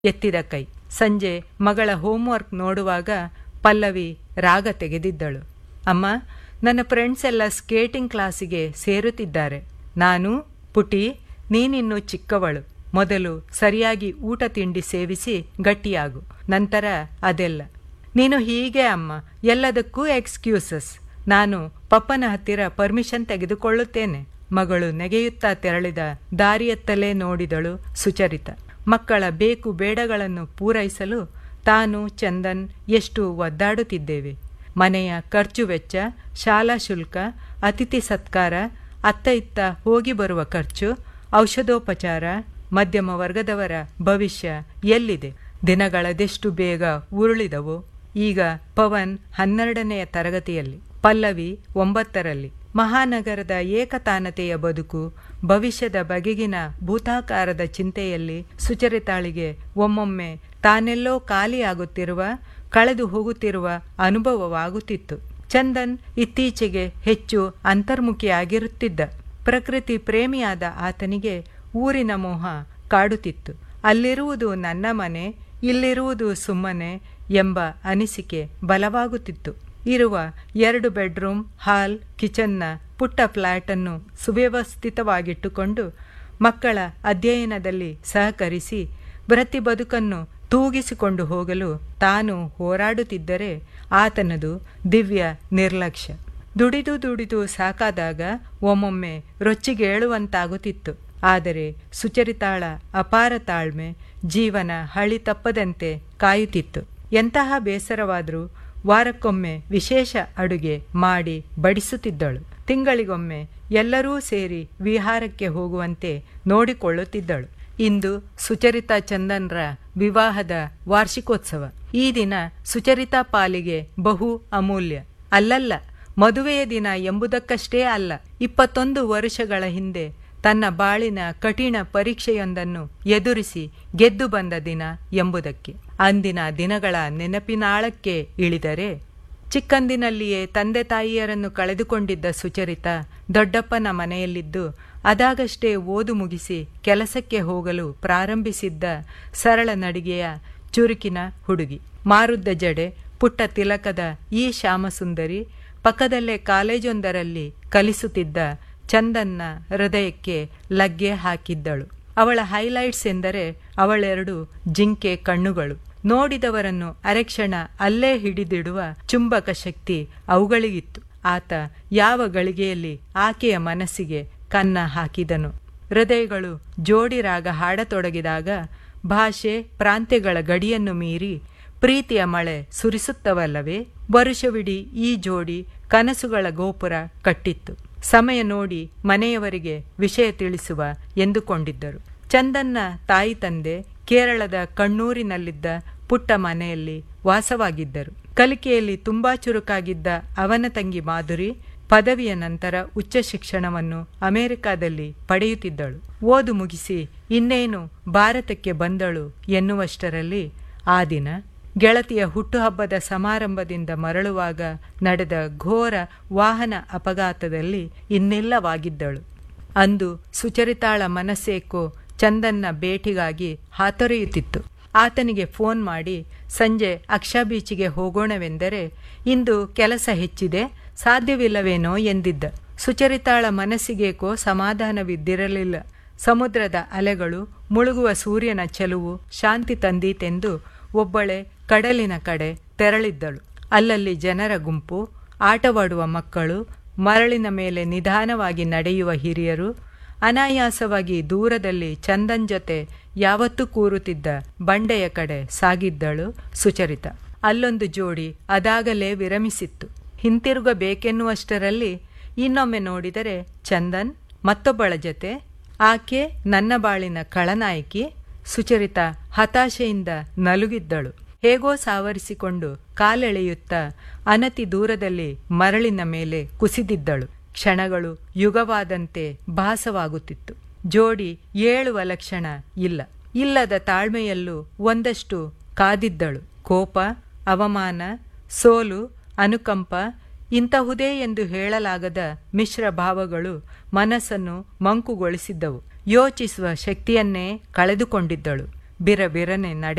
ಎತ್ತಿದ ಕೈ ಸಂಜೆ ಮಗಳ ಹೋಮ್ವರ್ಕ್ ನೋಡುವಾಗ ಪಲ್ಲವಿ ರಾಗ ತೆಗೆದಿದ್ದಳು ಅಮ್ಮ ನನ್ನ ಫ್ರೆಂಡ್ಸ್ ಎಲ್ಲ ಸ್ಕೇಟಿಂಗ್ ಕ್ಲಾಸಿಗೆ ಸೇರುತ್ತಿದ್ದಾರೆ ನಾನು ಪುಟಿ ನೀನಿನ್ನು ಚಿಕ್ಕವಳು ಮೊದಲು ಸರಿಯಾಗಿ ಊಟ ತಿಂಡಿ ಸೇವಿಸಿ ಗಟ್ಟಿಯಾಗು ನಂತರ ಅದೆಲ್ಲ ನೀನು ಹೀಗೆ ಅಮ್ಮ ಎಲ್ಲದಕ್ಕೂ ಎಕ್ಸ್ಕ್ಯೂಸಸ್ ನಾನು ಪಪ್ಪನ ಹತ್ತಿರ ಪರ್ಮಿಷನ್ ತೆಗೆದುಕೊಳ್ಳುತ್ತೇನೆ ಮಗಳು ನೆಗೆಯುತ್ತಾ ತೆರಳಿದ ದಾರಿಯತ್ತಲೇ ನೋಡಿದಳು ಸುಚರಿತ ಮಕ್ಕಳ ಬೇಕು ಬೇಡಗಳನ್ನು ಪೂರೈಸಲು ತಾನು ಚಂದನ್ ಎಷ್ಟು ಒದ್ದಾಡುತ್ತಿದ್ದೇವೆ ಮನೆಯ ಖರ್ಚು ವೆಚ್ಚ ಶಾಲಾ ಶುಲ್ಕ ಅತಿಥಿ ಸತ್ಕಾರ ಅತ್ತ ಇತ್ತ ಹೋಗಿ ಬರುವ ಖರ್ಚು ಔಷಧೋಪಚಾರ ಮಧ್ಯಮ ವರ್ಗದವರ ಭವಿಷ್ಯ ಎಲ್ಲಿದೆ ದಿನಗಳದೆಷ್ಟು ಬೇಗ ಉರುಳಿದವು ಈಗ ಪವನ್ ಹನ್ನೆರಡನೆಯ ತರಗತಿಯಲ್ಲಿ ಪಲ್ಲವಿ ಒಂಬತ್ತರಲ್ಲಿ ಮಹಾನಗರದ ಏಕತಾನತೆಯ ಬದುಕು ಭವಿಷ್ಯದ ಬಗೆಗಿನ ಭೂತಾಕಾರದ ಚಿಂತೆಯಲ್ಲಿ ಸುಚರಿತಾಳಿಗೆ ಒಮ್ಮೊಮ್ಮೆ ತಾನೆಲ್ಲೋ ಖಾಲಿಯಾಗುತ್ತಿರುವ ಕಳೆದು ಹೋಗುತ್ತಿರುವ ಅನುಭವವಾಗುತ್ತಿತ್ತು ಚಂದನ್ ಇತ್ತೀಚೆಗೆ ಹೆಚ್ಚು ಅಂತರ್ಮುಖಿಯಾಗಿರುತ್ತಿದ್ದ ಪ್ರಕೃತಿ ಪ್ರೇಮಿಯಾದ ಆತನಿಗೆ ಊರಿನ ಮೋಹ ಕಾಡುತ್ತಿತ್ತು ಅಲ್ಲಿರುವುದು ನನ್ನ ಮನೆ ಇಲ್ಲಿರುವುದು ಸುಮ್ಮನೆ ಎಂಬ ಅನಿಸಿಕೆ ಬಲವಾಗುತ್ತಿತ್ತು ಇರುವ ಎರಡು ಬೆಡ್ರೂಮ್ ಹಾಲ್ ಕಿಚನ್ನ ಪುಟ್ಟ ಫ್ಲ್ಯಾಟನ್ನು ಸುವ್ಯವಸ್ಥಿತವಾಗಿಟ್ಟುಕೊಂಡು ಮಕ್ಕಳ ಅಧ್ಯಯನದಲ್ಲಿ ಸಹಕರಿಸಿ ವೃತ್ತಿ ಬದುಕನ್ನು ತೂಗಿಸಿಕೊಂಡು ಹೋಗಲು ತಾನು ಹೋರಾಡುತ್ತಿದ್ದರೆ ಆತನದು ದಿವ್ಯ ನಿರ್ಲಕ್ಷ್ಯ ದುಡಿದು ದುಡಿದು ಸಾಕಾದಾಗ ಒಮ್ಮೊಮ್ಮೆ ರೊಚ್ಚಿಗೇಳುವಂತಾಗುತ್ತಿತ್ತು ಆದರೆ ಸುಚರಿತಾಳ ಅಪಾರ ತಾಳ್ಮೆ ಜೀವನ ಹಳಿ ತಪ್ಪದಂತೆ ಕಾಯುತ್ತಿತ್ತು ಎಂತಹ ಬೇಸರವಾದರೂ ವಾರಕ್ಕೊಮ್ಮೆ ವಿಶೇಷ ಅಡುಗೆ ಮಾಡಿ ಬಡಿಸುತ್ತಿದ್ದಳು ತಿಂಗಳಿಗೊಮ್ಮೆ ಎಲ್ಲರೂ ಸೇರಿ ವಿಹಾರಕ್ಕೆ ಹೋಗುವಂತೆ ನೋಡಿಕೊಳ್ಳುತ್ತಿದ್ದಳು ಇಂದು ಸುಚರಿತಾ ಚಂದನ್ರ ವಿವಾಹದ ವಾರ್ಷಿಕೋತ್ಸವ ಈ ದಿನ ಸುಚರಿತಾ ಪಾಲಿಗೆ ಬಹು ಅಮೂಲ್ಯ ಅಲ್ಲಲ್ಲ ಮದುವೆಯ ದಿನ ಎಂಬುದಕ್ಕಷ್ಟೇ ಅಲ್ಲ ಇಪ್ಪತ್ತೊಂದು ವರ್ಷಗಳ ಹಿಂದೆ ತನ್ನ ಬಾಳಿನ ಕಠಿಣ ಪರೀಕ್ಷೆಯೊಂದನ್ನು ಎದುರಿಸಿ ಗೆದ್ದು ಬಂದ ದಿನ ಎಂಬುದಕ್ಕೆ ಅಂದಿನ ದಿನಗಳ ನೆನಪಿನಾಳಕ್ಕೆ ಇಳಿದರೆ ಚಿಕ್ಕಂದಿನಲ್ಲಿಯೇ ತಂದೆ ತಾಯಿಯರನ್ನು ಕಳೆದುಕೊಂಡಿದ್ದ ಸುಚರಿತ ದೊಡ್ಡಪ್ಪನ ಮನೆಯಲ್ಲಿದ್ದು ಅದಾಗಷ್ಟೇ ಓದು ಮುಗಿಸಿ ಕೆಲಸಕ್ಕೆ ಹೋಗಲು ಪ್ರಾರಂಭಿಸಿದ್ದ ಸರಳ ನಡಿಗೆಯ ಚುರುಕಿನ ಹುಡುಗಿ ಮಾರುದ್ದ ಜಡೆ ಪುಟ್ಟ ತಿಲಕದ ಈ ಶ್ಯಾಮಸುಂದರಿ ಪಕ್ಕದಲ್ಲೇ ಕಾಲೇಜೊಂದರಲ್ಲಿ ಕಲಿಸುತ್ತಿದ್ದ ಚಂದನ್ನ ಹೃದಯಕ್ಕೆ ಲಗ್ಗೆ ಹಾಕಿದ್ದಳು ಅವಳ ಹೈಲೈಟ್ಸ್ ಎಂದರೆ ಅವಳೆರಡು ಜಿಂಕೆ ಕಣ್ಣುಗಳು ನೋಡಿದವರನ್ನು ಅರೆಕ್ಷಣ ಅಲ್ಲೇ ಹಿಡಿದಿಡುವ ಚುಂಬಕ ಶಕ್ತಿ ಅವುಗಳಿಗಿತ್ತು ಆತ ಯಾವ ಗಳಿಗೆಯಲ್ಲಿ ಆಕೆಯ ಮನಸ್ಸಿಗೆ ಕನ್ನ ಹಾಕಿದನು ಹೃದಯಗಳು ಜೋಡಿ ರಾಗ ಹಾಡತೊಡಗಿದಾಗ ಭಾಷೆ ಪ್ರಾಂತ್ಯಗಳ ಗಡಿಯನ್ನು ಮೀರಿ ಪ್ರೀತಿಯ ಮಳೆ ಸುರಿಸುತ್ತವಲ್ಲವೇ ವರುಷವಿಡೀ ಈ ಜೋಡಿ ಕನಸುಗಳ ಗೋಪುರ ಕಟ್ಟಿತ್ತು ಸಮಯ ನೋಡಿ ಮನೆಯವರಿಗೆ ವಿಷಯ ತಿಳಿಸುವ ಎಂದುಕೊಂಡಿದ್ದರು ಚಂದನ್ನ ತಾಯಿ ತಂದೆ ಕೇರಳದ ಕಣ್ಣೂರಿನಲ್ಲಿದ್ದ ಪುಟ್ಟ ಮನೆಯಲ್ಲಿ ವಾಸವಾಗಿದ್ದರು ಕಲಿಕೆಯಲ್ಲಿ ತುಂಬಾ ಚುರುಕಾಗಿದ್ದ ಅವನ ತಂಗಿ ಮಾಧುರಿ ಪದವಿಯ ನಂತರ ಉಚ್ಚ ಶಿಕ್ಷಣವನ್ನು ಅಮೆರಿಕಾದಲ್ಲಿ ಪಡೆಯುತ್ತಿದ್ದಳು ಓದು ಮುಗಿಸಿ ಇನ್ನೇನು ಭಾರತಕ್ಕೆ ಬಂದಳು ಎನ್ನುವಷ್ಟರಲ್ಲಿ ಆ ದಿನ ಗೆಳತಿಯ ಹುಟ್ಟುಹಬ್ಬದ ಸಮಾರಂಭದಿಂದ ಮರಳುವಾಗ ನಡೆದ ಘೋರ ವಾಹನ ಅಪಘಾತದಲ್ಲಿ ಇನ್ನಿಲ್ಲವಾಗಿದ್ದಳು ಅಂದು ಸುಚರಿತಾಳ ಮನಸ್ಸೇಕೋ ಚಂದನ್ನ ಭೇಟಿಗಾಗಿ ಹಾತೊರೆಯುತ್ತಿತ್ತು ಆತನಿಗೆ ಫೋನ್ ಮಾಡಿ ಸಂಜೆ ಅಕ್ಷಾ ಬೀಚಿಗೆ ಹೋಗೋಣವೆಂದರೆ ಇಂದು ಕೆಲಸ ಹೆಚ್ಚಿದೆ ಸಾಧ್ಯವಿಲ್ಲವೇನೋ ಎಂದಿದ್ದ ಸುಚರಿತಾಳ ಮನಸ್ಸಿಗೇಕೋ ಸಮಾಧಾನವಿದ್ದಿರಲಿಲ್ಲ ಸಮುದ್ರದ ಅಲೆಗಳು ಮುಳುಗುವ ಸೂರ್ಯನ ಚೆಲುವು ಶಾಂತಿ ತಂದೀತೆಂದು ಒಬ್ಬಳೆ ಕಡಲಿನ ಕಡೆ ತೆರಳಿದ್ದಳು ಅಲ್ಲಲ್ಲಿ ಜನರ ಗುಂಪು ಆಟವಾಡುವ ಮಕ್ಕಳು ಮರಳಿನ ಮೇಲೆ ನಿಧಾನವಾಗಿ ನಡೆಯುವ ಹಿರಿಯರು ಅನಾಯಾಸವಾಗಿ ದೂರದಲ್ಲಿ ಚಂದನ್ ಜೊತೆ ಯಾವತ್ತೂ ಕೂರುತ್ತಿದ್ದ ಬಂಡೆಯ ಕಡೆ ಸಾಗಿದ್ದಳು ಸುಚರಿತ ಅಲ್ಲೊಂದು ಜೋಡಿ ಅದಾಗಲೇ ವಿರಮಿಸಿತ್ತು ಹಿಂತಿರುಗಬೇಕೆನ್ನುವಷ್ಟರಲ್ಲಿ ಇನ್ನೊಮ್ಮೆ ನೋಡಿದರೆ ಚಂದನ್ ಮತ್ತೊಬ್ಬಳ ಜೊತೆ ಆಕೆ ನನ್ನ ಬಾಳಿನ ಖಳನಾಯಕಿ ಸುಚರಿತ ಹತಾಶೆಯಿಂದ ನಲುಗಿದ್ದಳು ಹೇಗೋ ಸಾವರಿಸಿಕೊಂಡು ಕಾಲೆಳೆಯುತ್ತಾ ಅನತಿ ದೂರದಲ್ಲಿ ಮರಳಿನ ಮೇಲೆ ಕುಸಿದಿದ್ದಳು ಕ್ಷಣಗಳು ಯುಗವಾದಂತೆ ಭಾಸವಾಗುತ್ತಿತ್ತು ಜೋಡಿ ಏಳುವ ಲಕ್ಷಣ ಇಲ್ಲ ಇಲ್ಲದ ತಾಳ್ಮೆಯಲ್ಲೂ ಒಂದಷ್ಟು ಕಾದಿದ್ದಳು ಕೋಪ ಅವಮಾನ ಸೋಲು ಅನುಕಂಪ ಇಂತಹುದೇ ಎಂದು ಹೇಳಲಾಗದ ಮಿಶ್ರ ಭಾವಗಳು ಮನಸ್ಸನ್ನು ಮಂಕುಗೊಳಿಸಿದ್ದವು ಯೋಚಿಸುವ ಶಕ್ತಿಯನ್ನೇ ಕಳೆದುಕೊಂಡಿದ್ದಳು ಬಿರಬಿರನೆ ನಡೆ